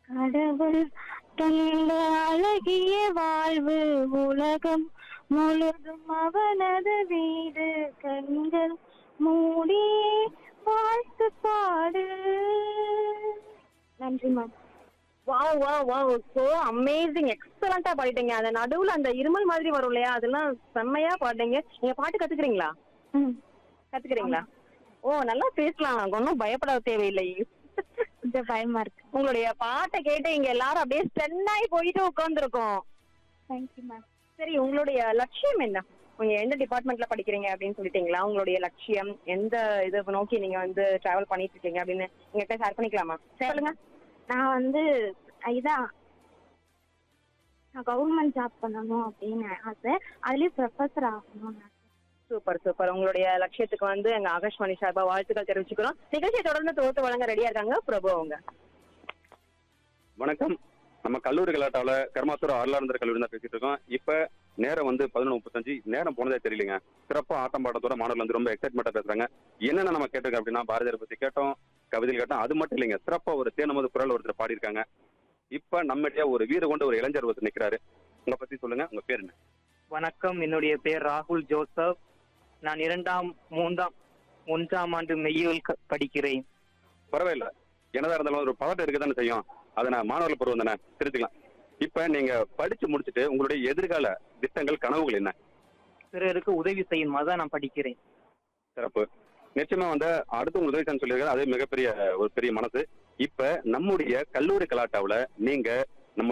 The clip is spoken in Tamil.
கடவுள் தந்த அழகிய வாழ்வு உலகம் முழுதும் அவனது வீடு கண்கள் மூடி வாழ்த்து பாடு நன்றி ma'am wow wow wow so amazing எக்ஸலண்டா பாடிட்டீங்க அந்த நடுவுல அந்த இருமல் மாதிரி வரும் இல்லையா அதெல்லாம் செம்மையா பாடுறீங்க நீங்க பாட்டு கத்துக்கிறீங்களா ம் கத்துக்கிறீங்களா ஓ நல்லா பேசலாம் ஒன்றும் பயப்பட தேவையில்லை கொஞ்சம் பயமா இருக்கு உங்களுடைய பாட்டை கேட்டு இங்க எல்லாரும் அப்படியே ஸ்டென்னாகி போயிட்டு உட்காந்துருக்கோம் தேங்க்யூ மேம் சரி உங்களுடைய லட்சியம் என்ன நீங்க எந்த டிபார்ட்மெண்ட்ல படிக்கிறீங்க அப்படின்னு சொல்லிட்டீங்களா உங்களுடைய லட்சியம் எந்த இதை நோக்கி நீங்க வந்து டிராவல் பண்ணிட்டு இருக்கீங்க அப்படின்னு எங்ககிட்ட ஷேர் பண்ணிக்கலாமா சொல்லுங்க நான் வந்து இதான் நான் கவர்மெண்ட் ஜாப் பண்ணணும் அப்படின்னு ஆசை அதுலயும் ப்ரொஃபஸர் ஆகணும்னு ஆசை சூப்பர் சூப்பர் உங்களுடைய லட்சியத்துக்கு வந்து எங்க ஆகாஷ்வாணி சார்பா வாழ்த்துக்கள் தெரிவிச்சுக்கிறோம் நிகழ்ச்சியை தொடர்ந்து தொகுத்து வழங்க ரெடியா இருக்காங்க பிரபு அவங்க வணக்கம் நம்ம கல்லூரி கலாட்டாவில் கர்மாசுரம் அருளானந்தர் கல்லூரி தான் பேசிட்டு இருக்கோம் இப்போ நேரம் வந்து பதினொன்று முப்பத்தஞ்சு நேரம் போனதே தெரியலங்க சிறப்பாக ஆட்டம் பாட்டத்தோட மாணவர்கள் வந்து ரொம்ப எக்ஸைட்மெண்ட்டாக பேசுறாங்க என்னென்ன நம்ம கேட்டிருக்கோம் அப்படின்னா பாரதியார் பற்றி கேட்டோம் கவிதைகள் கேட்டோம் அது மட்டும் இல்லைங்க சிறப்பாக ஒரு தேனமது குரல் ஒருத்தர் பாடியிருக்காங்க இப்போ நம்மகிட்ட ஒரு வீர கொண்ட ஒரு இளைஞர் ஒருத்தர் நிற்கிறாரு உங்களை பற்றி சொல்லுங்க உங்க பேர் என்ன வணக்கம் என்னுடைய பெயர் ராகுல் ஜோசப் நான் இரண்டாம் மூன்றாம் ஒன்றாம் ஆண்டு மெய்யியல் க- படிக்கிறேன் பரவாயில்ல என்னதான் இருந்தாலும் ஒரு பதட்டம் இருக்க தானே செய்யும் அதை நான் மாணவர்கள் பருவம் தானே திருத்திக்கலாம் இப்போ நீங்க படிச்சு முடிச்சுட்டு உங்களுடைய எதிர்கால திட்டங்கள் கனவுகள் என்ன பிறருக்கு உதவி செய்யும் அதான் நான் படிக்கிறேன் சிறப்பு நிச்சயமா வந்து அடுத்தவங்க உதவி செய்யணும்னு சொல்லியிருக்காரு அது மிகப்பெரிய ஒரு பெரிய மனசு இப்ப நம்முடைய கல்லூரி கலாட்டாவுல நீங்க